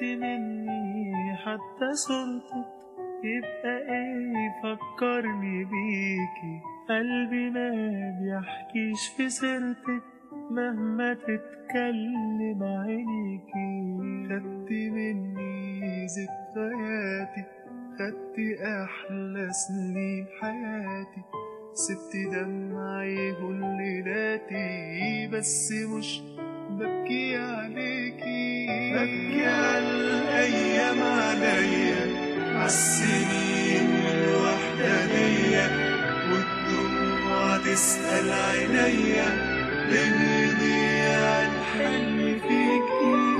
خدت مني حتى صورتك يبقى ايه يفكرني بيكي قلبي ما بيحكيش في سيرتك مهما تتكلم عينيكي خدت مني ذكرياتي خدت احلى سنين حياتي سبت دمعي كل ليلاتي بس مش ببكي عليكي ببكي على الايام عليا عالسنين الوحدانية والدموع تسأل عينيا ليه يضيع الحلم فيكي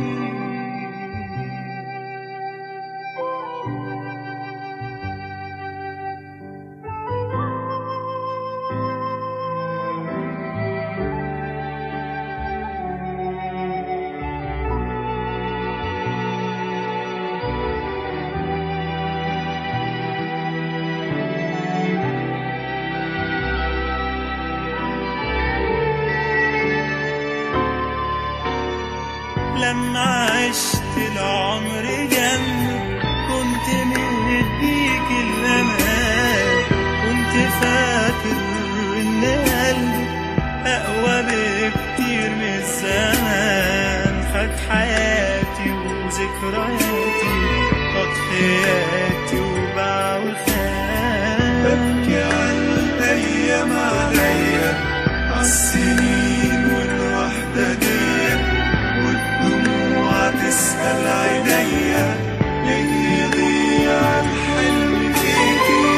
لما عشت العمر جنبك كنت مديك الأمان كنت فاكر إن قلبك أقوى بكتير من الزمان خد حياتي وذكرياتي تضحياتي وباع وخان ببكي على الأيام عليا عالسنين والوحدانية والدموع تسأل عينيا ليه يضيع الحلم فيكي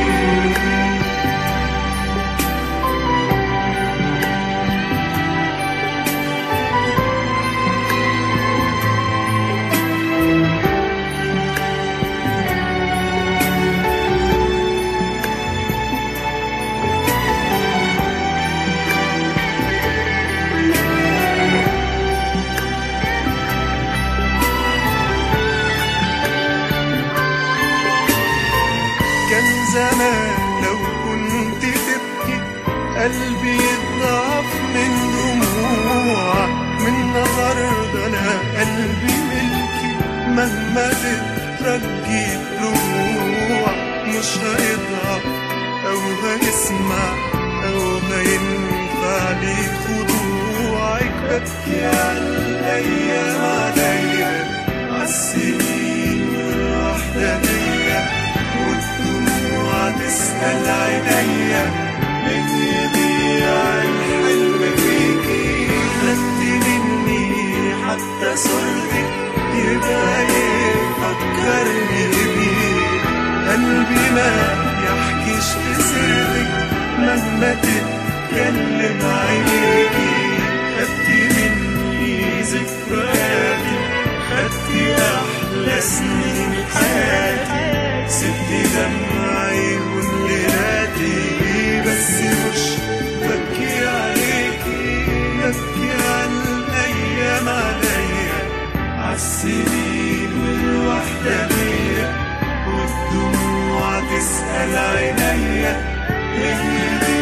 كان زمان لو كنت تبكي قلبي يضعف من دموع من النهارده انا قلبي ملكي مهما تترجي دموع مش هيضعف او هيسمع او هينفع لي خضوعك ببكي على الايام عليا عالسنين والوحدانيه والدموع تسأل عينيا ليه يضيع الحلم فيكي خدت مني حتى صورتك يبقى يفكرني بيك قلبي ما يحكيش في سرك مهما تتكلم عينيكي خدت مني ذكرياتي خدت أحلى سنين حياتي سبت دمعي وليلاتي بس مش ببكي عليكي ببكي على الأيام عليا عالسنين والوحدانية والدموع تسأل عينيا ليه